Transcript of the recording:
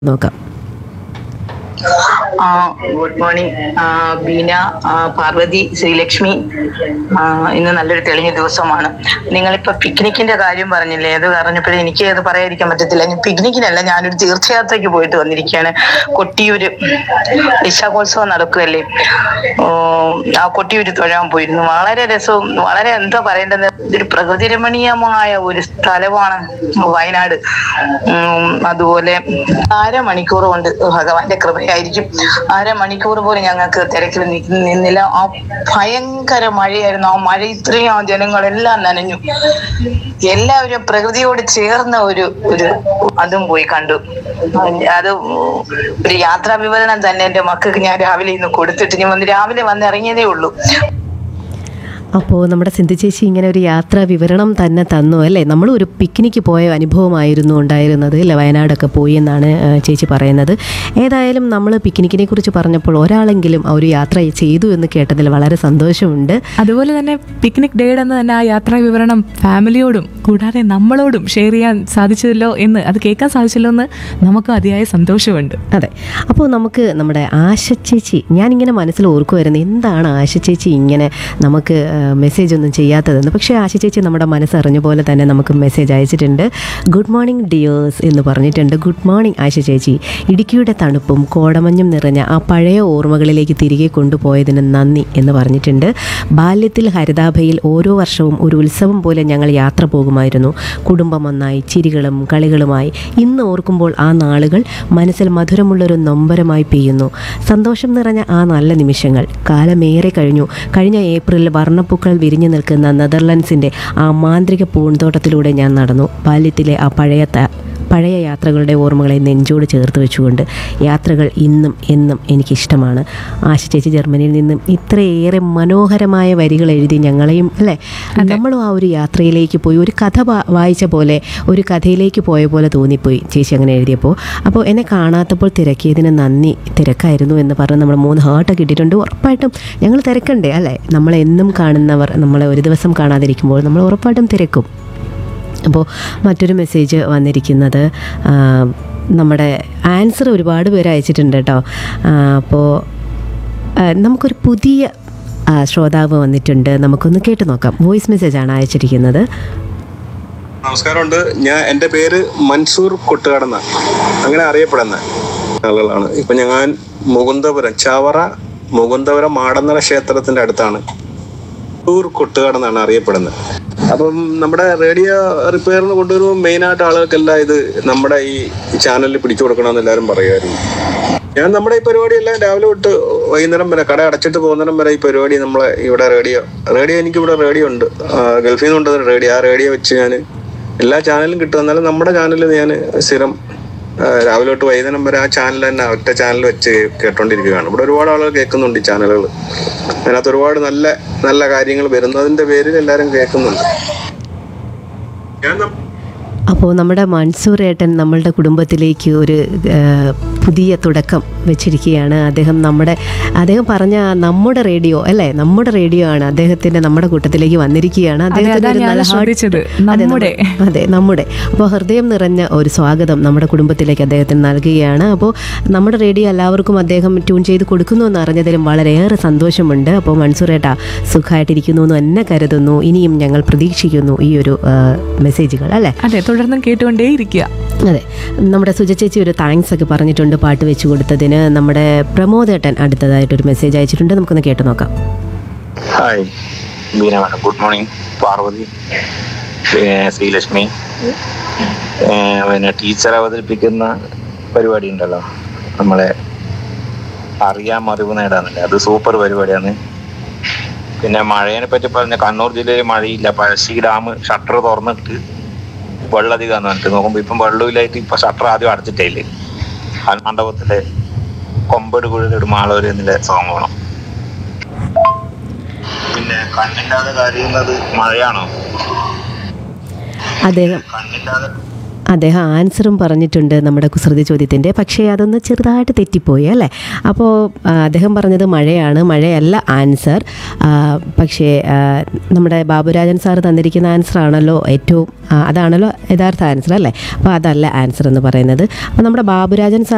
നോക്കാം ആ good morning ആ, ബീന ആ, പാർവതി ശ്രീലക്ഷ്മി ആ, ഇന്ന് നല്ലൊരു തെളിഞ്ഞ ദിവസമാണ് നിങ്ങളിപ്പോ പിക്നിക്കിന്റെ കാര്യം പറഞ്ഞില്ലേ അത് പറഞ്ഞപ്പോഴേ എനിക്ക് അത് പറയാതിരിക്കാൻ പറ്റത്തില്ല ഞാൻ പിക്നിക്കിനല്ല ഞാനൊരു തീർത്ഥയാത്രയ്ക്ക് പോയിട്ട് വന്നിരിക്കുകയാണ് കൊട്ടിയൂര് വിശാഖോത്സവം നടക്കുകയല്ലേ ഓ, ആ കൊട്ടിയൂര് തൊഴാൻ പോയിരുന്നു വളരെ രസവും വളരെ എന്താ പറയേണ്ടത് ഒരു പ്രകൃതി രമണീയമായ ഒരു സ്ഥലമാണ് വയനാട് ഉം, അതുപോലെ അരമണിക്കൂർ കൊണ്ട് ഭഗവാന്റെ കൃപയായിരിക്കും അരമണിക്കൂർ പോലും ഞങ്ങൾക്ക് തിരക്കിൽ നിക്ക് നിന്നില്ല ആ ഭയങ്കര മഴയായിരുന്നു ആ മഴ ഇത്രയും ആ ജനങ്ങളെല്ലാം നനഞ്ഞു എല്ലാവരും പ്രകൃതിയോട് ചേർന്ന ഒരു ഒരു അതും പോയി കണ്ടു അത് ഒരു യാത്രാ വിവരണം തന്നെ എന്റെ മക്കൾക്ക് ഞാൻ രാവിലെ ഇന്ന് കൊടുത്തിട്ട് ഞാൻ വന്ന് രാവിലെ വന്ന് ഇറങ്ങിയതേ ഉള്ളൂ അപ്പോൾ നമ്മുടെ സിന്ധു ചേച്ചി ഇങ്ങനെ ഒരു യാത്രാ വിവരണം തന്നെ തന്നു അല്ലേ നമ്മൾ ഒരു പിക്നിക്ക് പോയ അനുഭവമായിരുന്നു ഉണ്ടായിരുന്നത് അല്ലേ വയനാടൊക്കെ പോയി എന്നാണ് ആ, ചേച്ചി പറയുന്നത് ഏതായാലും നമ്മൾ പിക്നിക്കിനെ കുറിച്ച് പറഞ്ഞപ്പോൾ ഒരാളെങ്കിലും ആ ഒരു യാത്ര ചെയ്തു എന്ന് കേട്ടതിൽ വളരെ സന്തോഷമുണ്ട് അതുപോലെ തന്നെ പിക്നിക് ഡേയുടെ അന്ന് തന്നെ ആ യാത്രാ വിവരണം ഫാമിലിയോടും കൂടാതെ നമ്മളോടും ഷെയർ ചെയ്യാൻ സാധിച്ചല്ലോ എന്ന് അത് കേൾക്കാൻ സാധിച്ചല്ലോ എന്ന് നമുക്ക് അതിയായ സന്തോഷമുണ്ട് അതെ അപ്പോൾ നമുക്ക് നമ്മുടെ ആശ ചേച്ചി ഞാനിങ്ങനെ മനസ്സിൽ ഓർക്കുമായിരുന്നു എന്താണ് ആശ ചേച്ചി ഇങ്ങനെ നമുക്ക് മെസ്സേജ് ഒന്നും ചെയ്യാത്തതെന്ന് പക്ഷേ ആശ ചേച്ചി നമ്മുടെ മനസ്സറിഞ്ഞ പോലെ തന്നെ നമുക്ക് മെസ്സേജ് അയച്ചിട്ടുണ്ട് ഗുഡ് മോർണിംഗ് ഡിയേഴ്സ് എന്ന് പറഞ്ഞിട്ടുണ്ട് ഗുഡ് മോർണിംഗ് ആശ ചേച്ചി ഇടുക്കിയുടെ തണുപ്പും കോടമഞ്ഞും നിറഞ്ഞ ആ പഴയ ഓർമ്മകളിലേക്ക് തിരികെ കൊണ്ടുപോയതിന് നന്ദി എന്ന് പറഞ്ഞിട്ടുണ്ട് ബാല്യത്തിൽ ഹരിതാഭയിൽ ഓരോ വർഷവും ഒരു ഉത്സവം പോലെ ഞങ്ങൾ യാത്ര പോകുമായിരുന്നു കുടുംബം ഒന്നായി ചിരികളും കളികളുമായി ഇന്ന് ഓർക്കുമ്പോൾ ആ നാളുകൾ മനസ്സിൽ മധുരമുള്ളൊരു നൊമ്പരമായി പെയ്യുന്നു സന്തോഷം നിറഞ്ഞ ആ നല്ല നിമിഷങ്ങൾ കാലമേറെ കഴിഞ്ഞു കഴിഞ്ഞ ഏപ്രിലിൽ വർണ്ണപ്പൂക്കൾ വിരിഞ്ഞു നിൽക്കുന്ന നെതർലൻഡ്സിൻ്റെ ആ മാന്ത്രിക പൂന്തോട്ടത്തിലൂടെ ഞാൻ നടന്നു ബാല്യത്തിലെ ആ പഴയ ത- പഴയ യാത്രകളുടെ ഓർമ്മകളെ നെഞ്ചോട് ചേർത്ത് വെച്ചുകൊണ്ട് യാത്രകൾ ഇന്നും എന്നും എനിക്കിഷ്ടമാണ് ആശ ചേച്ചി ജർമ്മനിയിൽ നിന്നും ഇത്രയേറെ മനോഹരമായ വരികൾ എഴുതി ഞങ്ങളെയും അല്ലേ നമ്മളും ആ ഒരു യാത്രയിലേക്ക് പോയി ഒരു കഥ വാ- വായിച്ച പോലെ ഒരു കഥയിലേക്ക് പോയ പോലെ തോന്നിപ്പോയി ചേച്ചി അങ്ങനെ എഴുതിയപ്പോൾ അപ്പോൾ എന്നെ കാണാത്തപ്പോൾ തിരക്കിയതിന് നന്ദി തിരക്കായിരുന്നു എന്ന് പറഞ്ഞ് നമ്മൾ മൂന്ന് ഹാർട്ടൊക്കെ ഇട്ടിട്ടുണ്ട് ഉറപ്പായിട്ടും ഞങ്ങൾ തിരക്കണ്ടേ അല്ലേ നമ്മളെന്നും കാണുന്നവർ നമ്മളെ ഒരു ദിവസം കാണാതിരിക്കുമ്പോൾ നമ്മൾ ഉറപ്പായിട്ടും തിരക്കും അപ്പോൾ മറ്റൊരു മെസ്സേജ് വന്നിരിക്കുന്നത് ആ, നമ്മുടെ ആൻസർ ഒരുപാട് പേര് അയച്ചിട്ടുണ്ട് കേട്ടോ ആ, അപ്പോൾ ആ, നമുക്കൊരു പുതിയ ആ, ശ്രോതാവ് വന്നിട്ടുണ്ട് നമുക്കൊന്ന് കേട്ട് നോക്കാം വോയിസ് മെസ്സേജാണ് അയച്ചിരിക്കുന്നത് നമസ്കാരമുണ്ട് ഞാൻ എൻ്റെ പേര് മൻസൂർ കൊട്ടുകാടെന്ന അങ്ങനെ അറിയപ്പെടുന്ന ആളുകളാണ് ഇപ്പൊ ഞാൻ മുകുന്ദപുരം ചവറ മുകുന്ദപുരം മാടന്നറ ക്ഷേത്രത്തിന്റെ അടുത്താണ് മൻസൂർ കൊട്ടുകാടെന്നാണ് അറിയപ്പെടുന്നത് അപ്പം നമ്മുടെ റേഡിയോ റിപ്പയറിന് കൊണ്ടുവരുമ്പോൾ മെയിനായിട്ട് ആളുകൾക്കെല്ലാം ഇത് നമ്മുടെ ഈ ചാനലിൽ പിടിച്ചു കൊടുക്കണമെന്ന് എല്ലാവരും പറയുമായിരുന്നു ഞാൻ നമ്മുടെ ഈ പരിപാടിയെല്ലാം രാവിലെ തൊട്ട് വൈകുന്നേരം വരെ കട അടച്ചിട്ട് പോകുന്നിടം വരെ ഈ പരിപാടി നമ്മളെ ഇവിടെ റേഡിയോ റേഡിയോ എനിക്ക് ഇവിടെ റേഡിയോ ഉണ്ട് ആ, ഗൾഫിൽ നിന്ന് കൊണ്ടുവന്ന റേഡിയോ ആ റേഡിയോ വെച്ച് ഞാൻ എല്ലാ ചാനലും കിട്ടും എന്നാലും നമ്മുടെ ചാനലിൽ ഞാൻ സ്ഥിരം ആ, രാവിലെ തൊട്ട് വൈകുന്നേരം വരെ ആ ചാനൽ തന്നെ ഒറ്റ ചാനൽ വെച്ച് കേട്ടോണ്ടിരിക്കുകയാണ് ഇവിടെ ഒരുപാട് ആളുകൾ കേൾക്കുന്നുണ്ട് ഈ ചാനലുകൾ അതിനകത്ത് ഒരുപാട് നല്ല നല്ല കാര്യങ്ങൾ വരുന്നതിന്റെ പേരിൽ എല്ലാവരും കേൾക്കുന്നുണ്ട് ഞാൻ നം- അപ്പോൾ നമ്മുടെ മൻസൂർ ഏട്ടൻ നമ്മളുടെ കുടുംബത്തിലേക്ക് ഒരു ആ, പുതിയ തുടക്കം വെച്ചിരിക്കുകയാണ് അദ്ദേഹം നമ്മുടെ അദ്ദേഹം പറഞ്ഞ നമ്മുടെ റേഡിയോ അല്ലേ നമ്മുടെ റേഡിയോ ആണ് അദ്ദേഹത്തിൻ്റെ നമ്മുടെ കൂട്ടത്തിലേക്ക് വന്നിരിക്കുകയാണ് അദ്ദേഹത്തിന് അതാ ഒരു ഞാൻ നല്ല heart- ശ്രദ്ധിച്ചത്. അതെ, നമ്മുടെ. അതെ നമ്മുടെ അപ്പോൾ ഹൃദയം നിറഞ്ഞ ഒരു സ്വാഗതം നമ്മുടെ കുടുംബത്തിലേക്ക് അദ്ദേഹത്തിന് നൽകുകയാണ് അപ്പോൾ നമ്മുടെ റേഡിയോ എല്ലാവർക്കും അദ്ദേഹം ട്യൂൺ ചെയ്ത് കൊടുക്കുന്നു എന്ന് അറിഞ്ഞതിലും വളരെയേറെ സന്തോഷമുണ്ട് അപ്പോൾ മൻസൂറേട്ടാ സുഖമായിട്ടിരിക്കുന്നു എന്ന് തന്നെ കരുതുന്നു ഇനിയും ഞങ്ങൾ പ്രതീക്ഷിക്കുന്നു ഈ ഒരു ആ, മെസ്സേജുകൾ അല്ലേ അതെ തുടർന്നും കേട്ടുകൊണ്ടേയിരിക്കുക അതെ നമ്മുടെ സുജ ചേച്ചി ഒരു താങ്ക്സ് ഒക്കെ പറഞ്ഞിട്ടുണ്ട് പാട്ട് വെച്ച് കൊടുത്തതിന് നമ്മുടെ പ്രമോദേട്ടൻ അടുത്തതായിട്ടൊരു മെസ്സേജ് അയച്ചിട്ടുണ്ട് നമുക്കൊന്ന് കേട്ട് നോക്കാം hi Beena madam good morning Parvathy uh Sreelakshmi uh പിന്നെ ടീച്ചർ അവതരിപ്പിക്കുന്ന പരിപാടി ഉണ്ടല്ലോ നമ്മളെ അറിയാം അറിവ് നേടാന്നല്ലേ അത് സൂപ്പർ പരിപാടിയാണ് പിന്നെ മഴയെ പറ്റി പറഞ്ഞ കണ്ണൂർ ജില്ലയിൽ മഴയില്ല പഴശ്ശി ഡാം ഷട്ടർ തുറന്നിട്ട് വെള്ളം അധികം പറഞ്ഞിട്ട് നോക്കുമ്പോ ഇപ്പം വെള്ളമില്ലായിട്ട് ഇപ്പൊ ഷട്ടർ ആദ്യം അടച്ചിട്ടില്ലേ ആ മണ്ഡപത്തിലെ കൊമ്പട് കുഴലിട് മാളവര് എന്നിലെ സോങ് വേണം പിന്നെ കണ്ണില്ലാതെ കരയുന്നത് മഴയാണോ അദ്ദേഹം കണ്ണില്ലാതെ അദ്ദേഹം ആൻസറും പറഞ്ഞിട്ടുണ്ട് നമ്മുടെ കുസൃതി ചോദ്യത്തിൻ്റെ പക്ഷേ അതൊന്ന് ചെറുതായിട്ട് തെറ്റിപ്പോയി അല്ലേ അപ്പോൾ ആ, അദ്ദേഹം പറഞ്ഞത് മഴയാണ് മഴയല്ല ആൻസർ ആ, പക്ഷേ ആ, നമ്മുടെ ബാബുരാജൻ സാർ തന്നിരിക്കുന്ന ആൻസർ ആണല്ലോ ഏറ്റവും ആ, അതാണല്ലോ യഥാർത്ഥ ആൻസർ അല്ലേ അപ്പോൾ അതല്ല ആൻസർ എന്ന് പറയുന്നത് അപ്പോൾ നമ്മുടെ ബാബുരാജൻ സാർ